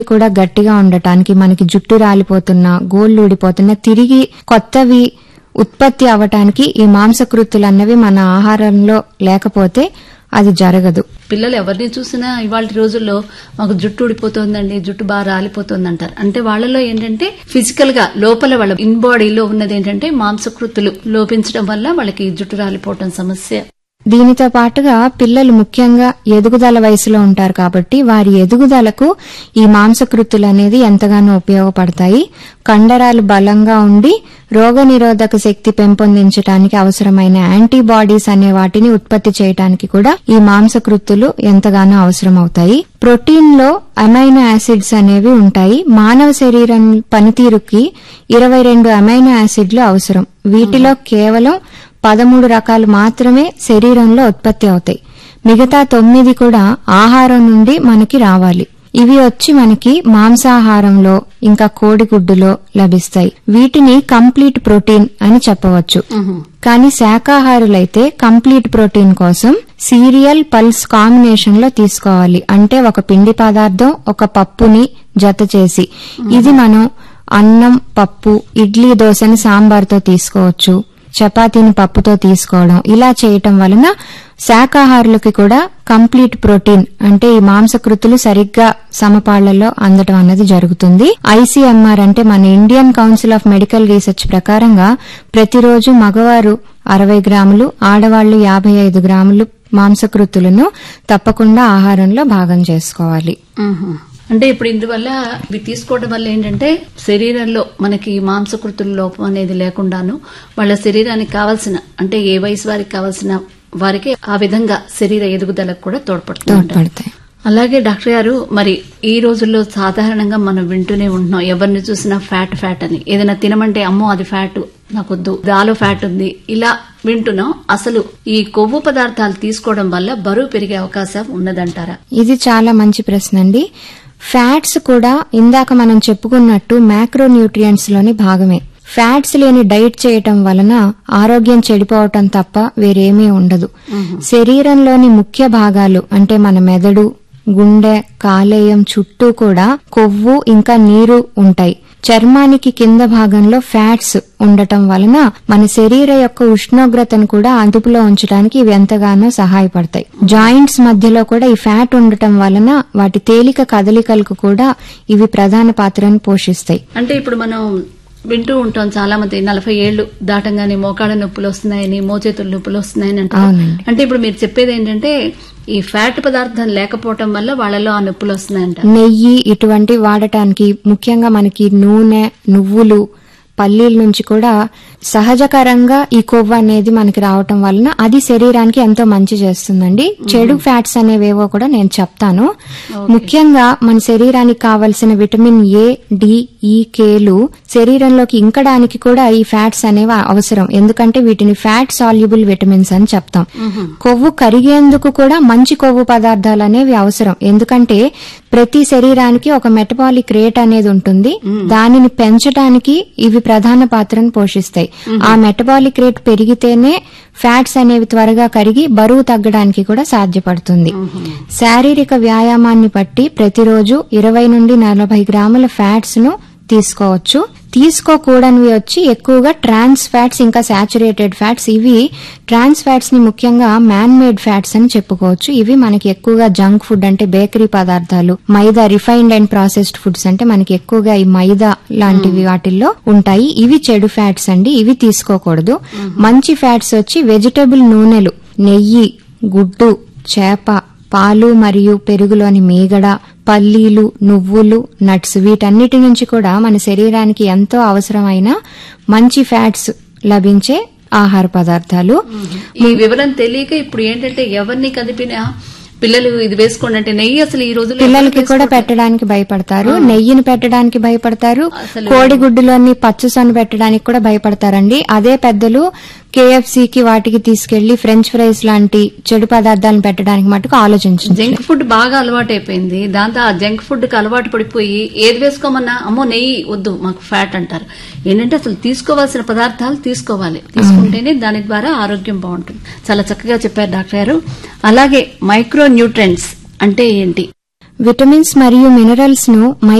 కూడా గట్టిగా ఉండటానికి మనకి జుట్టు రాలిపోతున్నా గోళ్ళు ఊడిపోతున్నా తిరిగి కొత్తవి ఉత్పత్తి అవటానికి ఈ మాంసకృత్తులు అన్నవి మన ఆహారంలో లేకపోతే అది జరగదు పిల్లలు ఎవరిని చూసినా ఇవాళ రోజుల్లో మాకు జుట్టు ఊడిపోతుందండి జుట్టు బాగా రాలిపోతుంది అంటారు అంటే వాళ్ళలో ఏంటంటే ఫిజికల్ గా లోపల వాళ్ళ ఇన్ బాడీలో ఉన్నది ఏంటంటే మాంసకృతులు లోపించడం వల్ల వాళ్ళకి జుట్టు రాలిపోవటం సమస్య దీనితో పాటుగా పిల్లలు ముఖ్యంగా ఎదుగుదల వయసులో ఉంటారు కాబట్టి వారి ఎదుగుదలకు ఈ మాంసకృత్తులు అనేది ఎంతగానో ఉపయోగపడతాయి కండరాలు బలంగా ఉండి రోగనిరోధక శక్తి పెంపొందించడానికి అవసరమైన యాంటీబాడీస్ అనే వాటిని ఉత్పత్తి చేయడానికి కూడా ఈ మాంసకృత్తులు ఎంతగానో అవసరమవుతాయి ప్రోటీన్ లో అమైనో యాసిడ్స్ అనేవి ఉంటాయి మానవ శరీరం పనితీరుకి ఇరవై రెండు అమైనో యాసిడ్లు అవసరం వీటిలో కేవలం పదమూడు రకాలు మాత్రమే శరీరంలో ఉత్పత్తి అవుతాయి మిగతా తొమ్మిది కూడా ఆహారం నుండి మనకి రావాలి ఇవి వచ్చి మనకి మాంసాహారంలో ఇంకా కోడిగుడ్డులో లభిస్తాయి వీటిని కంప్లీట్ ప్రోటీన్ అని చెప్పవచ్చు కానీ శాకాహారులైతే కంప్లీట్ ప్రోటీన్ కోసం సీరియల్ పల్స్ కాంబినేషన్ లో తీసుకోవాలి అంటే ఒక పిండి పదార్థం ఒక పప్పుని జత చేసి ఇది మనం అన్నం పప్పు ఇడ్లీ దోశని సాంబార్తో తీసుకోవచ్చు చపాతీని పప్పుతో తీసుకోవడం ఇలా చేయటం వలన శాకాహారులకి కూడా కంప్లీట్ ప్రోటీన్ అంటే ఈ మాంసకృతులు సరిగ్గా సమపాళ్లలో అందటం అన్నది జరుగుతుంది ఐసీఎంఆర్ అంటే మన Indian council of medical research ప్రకారంగా ప్రతిరోజు మగవారు అరవై గ్రాములు ఆడవాళ్లు యాభై ఐదు గ్రాములు మాంసకృతులను తప్పకుండా ఆహారంలో భాగం చేసుకోవాలి మ్మ్. అంటే ఇప్పుడు ఇందువల్ల ఇవి తీసుకోవడం వల్ల ఏంటంటే శరీరంలో మనకి మాంసకృతుల లోపం అనేది లేకుండాను వాళ్ళ శరీరానికి కావాల్సిన అంటే ఏ వయసు వారికి కావాల్సిన వారికి ఆ విధంగా శరీర ఎదుగుదలకు కూడా తోడ్పడుతుంది తోడ్పడతాయి అలాగే డాక్టర్ గారు మరి ఈ రోజుల్లో సాధారణంగా మనం వింటూనే ఉంటున్నాం ఎవరిని చూసినా ఫ్యాట్ ఫ్యాట్ అని ఏదైనా తినమంటే అమ్మో అది ఫ్యాట్ నాకొద్దు దాలో ఫ్యాట్ ఉంది ఇలా వింటున్నాం అసలు ఈ కొవ్వు పదార్థాలు తీసుకోవడం వల్ల బరువు పెరిగే అవకాశం ఉన్నదంటారా ఇది చాలా మంచి ప్రశ్న అండి ఫ్యాట్స్ కూడా ఇందాక మనం చెప్పుకున్నట్టు మ్యాక్రో న్యూట్రియంట్స్ లోని భాగమే ఫ్యాట్స్ లేని డైట్ చేయటం వలన ఆరోగ్యం చెడిపోవటం తప్ప వేరేమీ ఉండదు శరీరంలోని ముఖ్య భాగాలు అంటే మన మెదడు గుండె కాలేయం చుట్టూ కూడా కొవ్వు ఇంకా నీరు ఉంటాయి చర్మానికి కింద భాగంలో ఫ్యాట్స్ ఉండటం వలన మన శరీర యొక్క ఉష్ణోగ్రతను కూడా అదుపులో ఉంచడానికి ఇవి ఎంతగానో సహాయపడతాయి జాయింట్స్ మధ్యలో కూడా ఈ ఫ్యాట్ ఉండటం వలన వాటి తేలిక కదలికలకు కూడా ఇవి ప్రధాన పాత్రను పోషిస్తాయి అంటే ఇప్పుడు మనం వింటూ ఉంటాం చాలా మంది నలభై ఏళ్లు దాటంగానే మోకాళ్ళ నొప్పులు వస్తున్నాయని మోచేతుల నొప్పులు వస్తున్నాయని అంటారు అవునండి. అంటే ఇప్పుడు మీరు చెప్పేది ఏంటంటే ఈ ఫ్యాట్ పదార్థం లేకపోవటం వల్ల వాళ్ళలో ఆ నొప్పులు వస్తున్నాయంట నెయ్యి ఇటువంటి వాడటానికి ముఖ్యంగా మనకి నూనె నువ్వులు పల్లీల నుంచి కూడా సహజకరంగా ఈ కొవ్వు అనేది మనకి రావటం వలన అది శరీరానికి ఎంతో మంచి చేస్తుందండి చెడు ఫ్యాట్స్ అనేవేవో కూడా నేను చెప్తాను ముఖ్యంగా మన శరీరానికి కావలసిన విటమిన్ ఏ డి ఈ కేలు శరీరంలోకి ఇంకడానికి కూడా ఈ ఫ్యాట్స్ అనేవి అవసరం ఎందుకంటే వీటిని ఫ్యాట్ సాల్యుబుల్ విటమిన్స్ అని చెప్తాం కొవ్వు కరిగేందుకు కూడా మంచి కొవ్వు పదార్థాలు అనేవి అవసరం ఎందుకంటే ప్రతి శరీరానికి ఒక మెటబాలిక్ రేట్ అనేది ఉంటుంది దానిని పెంచడానికి ఇవి ప్రధాన పాత్రను పోషిస్తాయి ఆ మెటబాలిక్ రేట్ పెరిగితేనే ఫ్యాట్స్ అనేవి త్వరగా కరిగి బరువు తగ్గడానికి కూడా సాధ్యపడుతుంది శారీరక వ్యాయామాన్ని బట్టి ప్రతిరోజు ఇరవై నుండి నలభై గ్రాముల ఫ్యాట్స్ ను తీసుకోవచ్చు తీసుకోకూడనివి వచ్చి ఎక్కువగా ట్రాన్స్ ఫ్యాట్స్ ఇంకా సాచురేటెడ్ ఫ్యాట్స్ ఇవి ట్రాన్స్ ఫ్యాట్స్ ని ముఖ్యంగా మ్యాన్ మేడ్ ఫ్యాట్స్ అని చెప్పుకోవచ్చు ఇవి మనకి ఎక్కువగా జంక్ ఫుడ్ అంటే బేకరీ పదార్థాలు maida refined and processed foods అంటే మనకి ఎక్కువగా ఈ మైదా లాంటివి వాటిల్లో ఉంటాయి ఇవి చెడు ఫ్యాట్స్ అండి ఇవి తీసుకోకూడదు మంచి ఫ్యాట్స్ వచ్చి వెజిటబుల్ నూనెలు నెయ్యి గుడ్డు చేప పాలు మరియు పెరుగులోని మీగడ పల్లీలు నువ్వులు నట్స్ వీటన్నిటి నుంచి కూడా మన శరీరానికి ఎంతో అవసరమైన మంచి ఫ్యాట్స్ లభించే ఆహార పదార్థాలు ఈ వివరం తెలియక ఇప్పుడు ఏంటంటే ఎవరిని కదిపినా పిల్లలు ఇది వేసుకోండి అంటే నెయ్యి అసలు ఈ రోజుల్లో పిల్లలకి కూడా పెట్టడానికి భయపడతారు నెయ్యిని పెట్టడానికి భయపడతారు అసలు- కోడిగుడ్డులోని పచ్చుసొన పెట్టడానికి కూడా భయపడతారండి అదే పెద్దలు కేఎఫ్సి కి వాటికి తీసుకెళ్లి ఫ్రెంచ్ ఫ్రైస్ లాంటి చెడు పదార్థాలను పెట్టడానికి మటుకు ఆలోచించండి జంక్ ఫుడ్ బాగా అలవాటు అయిపోయింది దాంతో ఆ జంక్ ఫుడ్ కి అలవాటు పడిపోయి ఏది వేసుకోమన్నా అమ్మో నెయ్యి వద్దు మాకు ఫ్యాట్ అంటారు ఏంటంటే అసలు తీసుకోవాల్సిన పదార్థాలు తీసుకోవాలి తీసుకుంటేనే దాని ద్వారా ఆరోగ్యం బాగుంటుంది చాలా చక్కగా చెప్పారు డాక్టర్ గారు అలాగే మైక్రో న్యూట్రెంట్స్ అంటే ఏంటి విటమిన్స్ మరియు మినరల్స్ ను